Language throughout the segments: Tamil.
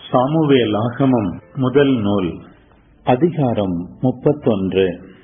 சாமுவேல் ஆகமம் முதல் நூல் அதிகாரம் முப்பத்தொன்று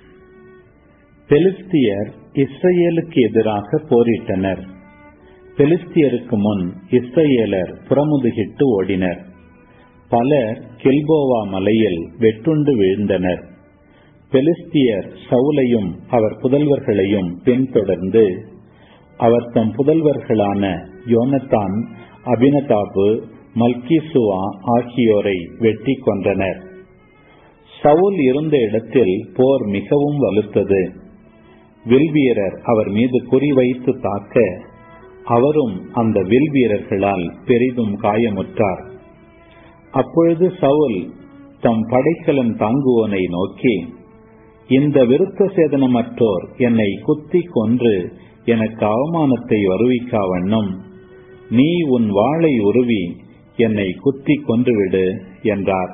பெலிஸ்தியர் இஸ்ரேலுக்கு எதிராக போரிட்டனர் பெலிஸ்தியருக்கு முன் இஸ்ரேலர் புறமுதுகிட்டு ஓடினர் பலர் கில்போவா மலையில் வெட்டுண்டு வீழ்ந்தனர் பெலிஸ்தியர் சவுலையும் அவர் புதல்வர்களையும் பின்தொடர்ந்து அவர் தம் புதல்வர்களான யோனத்தான் அபினதாபு மல்கிசுவா ஆகியோரை வெட்டி கொன்றனர் சவுல் இருந்த இடத்தில் போர் மிகவும் வலுத்தது வில்வீரர் அவர் மீது குறிவைத்து தாக்க அவரும் அந்த வில்வீரர்களால் பெரிதும் காயமுற்றார் அப்பொழுது சவுல் தம் படைக்கலன் தாங்குவோனை நோக்கி இந்த விருத்த சேதனமற்றோர் என்னை குத்தி கொன்று எனக்கு அவமானத்தை வருவிக்கா வண்ணம் நீ உன் வாளை உருவி என்னை குத்தி கொன்றுவிடு என்றார்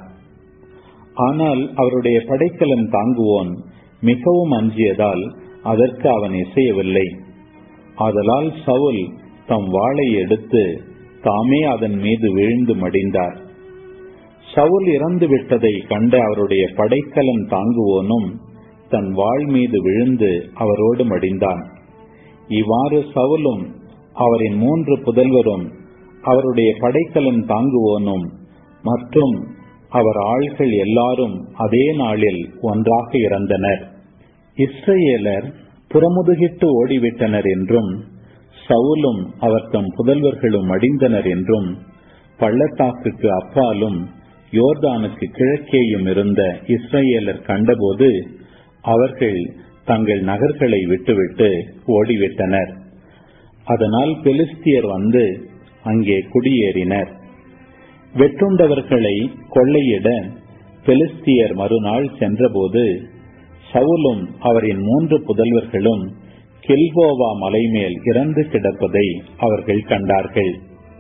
ஆனால் அவருடைய படைக்கலன் தாங்குவோன் மிகவும் அஞ்சியதால் அதற்கு அவன் இசையவில்லை ஆதலால் சவுல் தம் வாளை எடுத்து தாமே அதன் மீது விழுந்து மடிந்தார் சவுல் இறந்து விட்டதை கண்ட அவருடைய படைக்கலன் தாங்குவோனும் தன் வாழ் மீது விழுந்து அவரோடு மடிந்தான் இவ்வாறு சவுலும் அவரின் மூன்று புதல்வரும் அவருடைய படைக்கலன் தாங்குவோனும் மற்றும் அவர் ஆள்கள் எல்லாரும் அதே நாளில் ஒன்றாக இறந்தனர் இஸ்ரேலர் புறமுதுகிட்டு ஓடிவிட்டனர் என்றும் சவுலும் அவர் தம் புதல்வர்களும் மடிந்தனர் என்றும் பள்ளத்தாக்குக்கு அப்பாலும் யோர்தானுக்கு கிழக்கேயும் இருந்த இஸ்ரேலர் கண்டபோது அவர்கள் தங்கள் நகர்களை விட்டுவிட்டு ஓடிவிட்டனர் அதனால் பெலிஸ்தியர் வந்து அங்கே குடியேறினர் வெட்டுண்டவர்களை கொள்ளையிட பெலிஸ்தியர் மறுநாள் சென்றபோது சவுலும் அவரின் மூன்று புதல்வர்களும் கில்போவா மலைமேல் இறந்து கிடப்பதை அவர்கள் கண்டார்கள்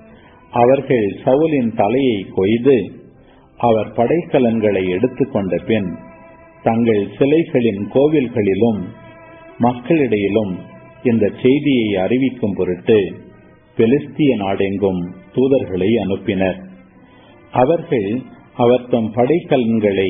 அவர்கள் சவுலின் தலையை கொய்து அவர் படைக்கலன்களை எடுத்துக்கொண்ட பின் தங்கள் சிலைகளின் கோவில்களிலும் மக்களிடையிலும் இந்த செய்தியை அறிவிக்கும் பொருட்டு பெலிஸ்திய நாடெங்கும் தூதர்களை அனுப்பினர் அவர்கள் அவர் தம் படைக்கலன்களை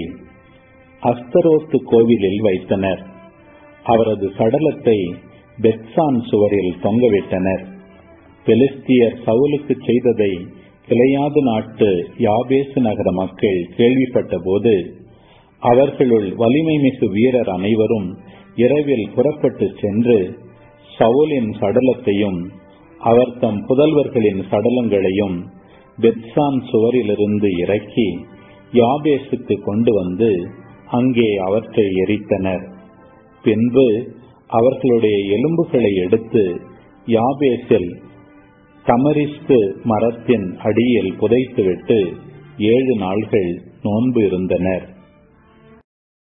அஸ்தரோத்து கோவிலில் வைத்தனர் அவரது சடலத்தை பெட்சான் சுவரில் தொங்கவிட்டனர் பெலிஸ்தியர் சவுலுக்கு செய்ததை கிளையாது நாட்டு யாபேசு நகர மக்கள் கேள்விப்பட்ட போது அவர்களுள் வலிமை மிகு வீரர் அனைவரும் இரவில் புறப்பட்டு சென்று சவுலின் சடலத்தையும் அவர் தம் புதல்வர்களின் சடலங்களையும் பெட்சான் சுவரிலிருந்து இறக்கி யாபேசுக்கு கொண்டு வந்து அங்கே அவற்றை எரித்தனர் பின்பு அவர்களுடைய எலும்புகளை எடுத்து யாபேசில் தமரிஸ்கு மரத்தின் அடியில் புதைத்துவிட்டு ஏழு நாள்கள் நோன்பு இருந்தனர்